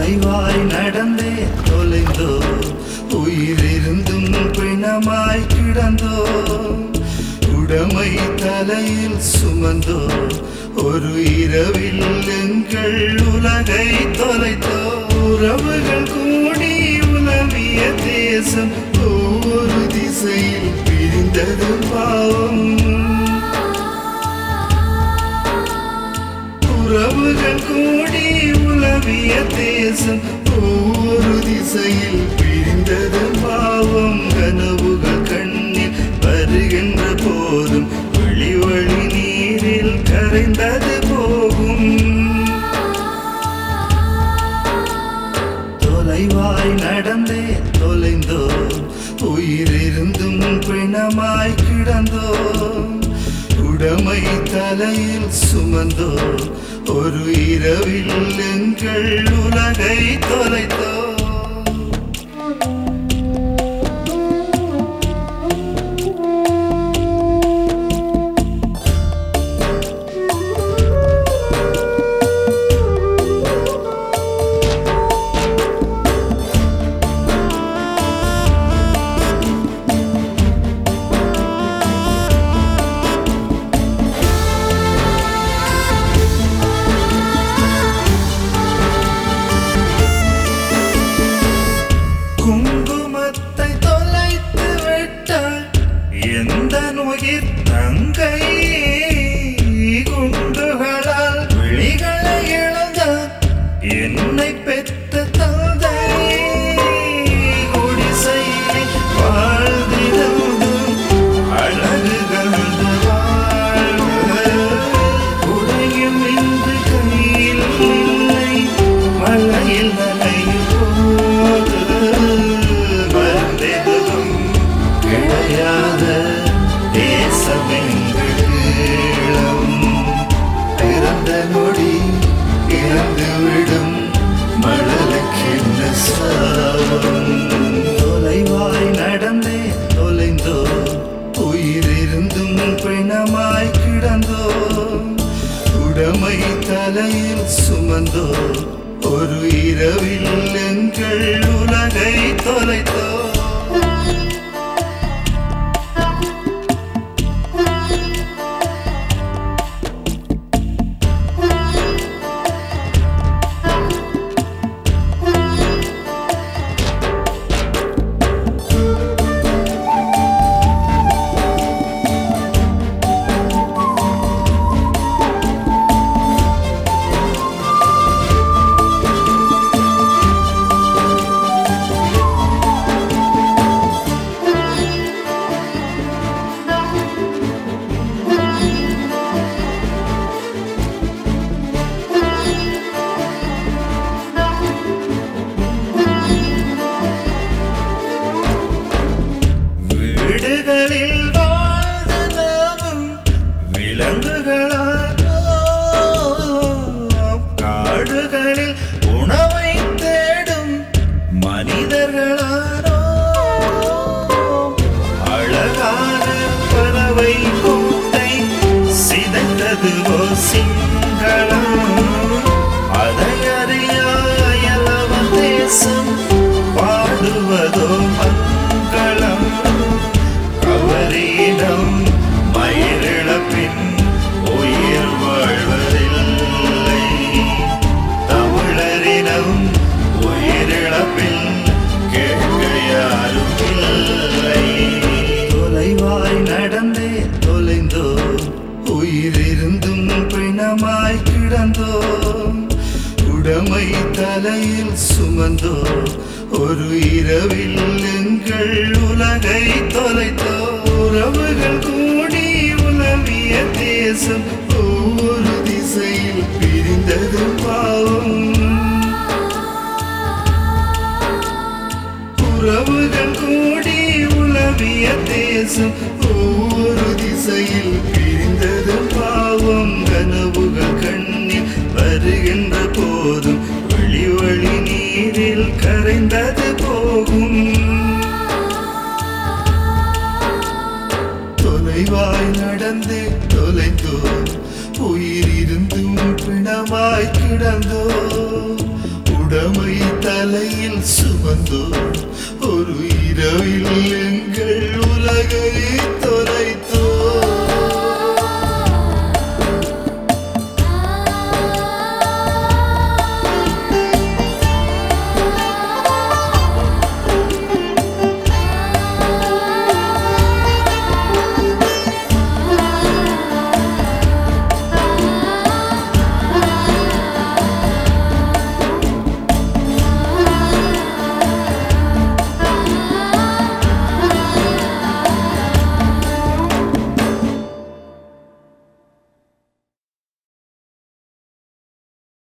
தொலைவாய் நடந்தே தொலைந்தோ உயிரிருந்தும் பிணமாய் கிடந்தோ உடமை தலையில் சுமந்தோ ஒரு இரவில் எங்கள் உலகை தொலைத்தோ உறவுகள் கூடி உலவிய தேசம் ஒவ்வொரு திசையில் பிரிந்தது பாவம் உறவுகள் கூடி உலவிய தேசம் ஒவ்வொரு திசையில் பிரிந்தது பாவம் கனவுகள் கண்ணில் வருகின்ற போதும் வழி வழி நீரில் கரைந்தது போகும் தொலைவாய் நடந்தே தொலைந்தோ உயிரிருந்தும் பிணமாய் கிடந்தோ உடமை தலையில் சுமந்தோ ஒரு இரவில் எங்கள் உலகை தொலைத்தோ குங்குமத்தை தொலைத்து விட்டாள் எந்த உயிர் தங்கை குண்டுகளால் விழிகளை இழந்தார் என்னை பெற்ற தந்தை குடிசையில் வாழ்ந்திருந்தும் அழகு கலந்த வாழ்வு உடையும் இன்று கையில் இல்லை மழையில் நனையும் போது மருந்தெதுவும் கிடையாத தேசம் எங்களுக்கு இளம் பிறந்த நொடி இறந்துவிடும் மழலுக்கென்ன சாபம் தொலைவாய் நடந்தே தொலைந்தோ உயிரிருந்தும் பிணமாய் கிடந்தோ உடமை தலையில் சுமந்தோ ஒரு இரவில் எங்கள் உலகை தொலைத்தோ வீடுகளில் வாழ்ந்த நாமும் விலங்குகளானோ காடுகளில் உணவை தேடும் மனிதர்களானோ அழகான பறவை கூட்டை சிதைத்தது ஓ சிங்களம் அதை அறியாயலவ தேசம் பாடுவதோ மங்களம் கவரீனம் மயிரிழப்பின் உயிர் வாழ்வதில்லை தமிழரினம் உயிரிழப்பில் கேட்க யாரும் இல்லை தொலைவாய் நடந்தே தொலைந்தோ உயிரிருந்தும் பிணமாய் கிடந்தோ உடமை தலையில் சுமந்தோ ஒரு இரவில் எங்கள் உலகை தொலைத்தோ உறவுகள் கூடி உலவிய தேசம் ஒவ்வொரு திசையில் பிரிந்தது பாவம் உறவுகள் கூடி உலவிய தேசம் ஒவ்வொரு திசையில் பிரிந்தது பாவம் கனவுகள் கண்ணில் வருகின்ற போதும் வழி வழி நீரில் கரைந்தது போகும் தொலைவாய் நடந்தே தொலைந்தோ உயிர் இருந்தும் பிணமாய் கிடந்தோ உடமை தலையில் சுமந்தோ ஒரு இரவில் எங்கள் உலகை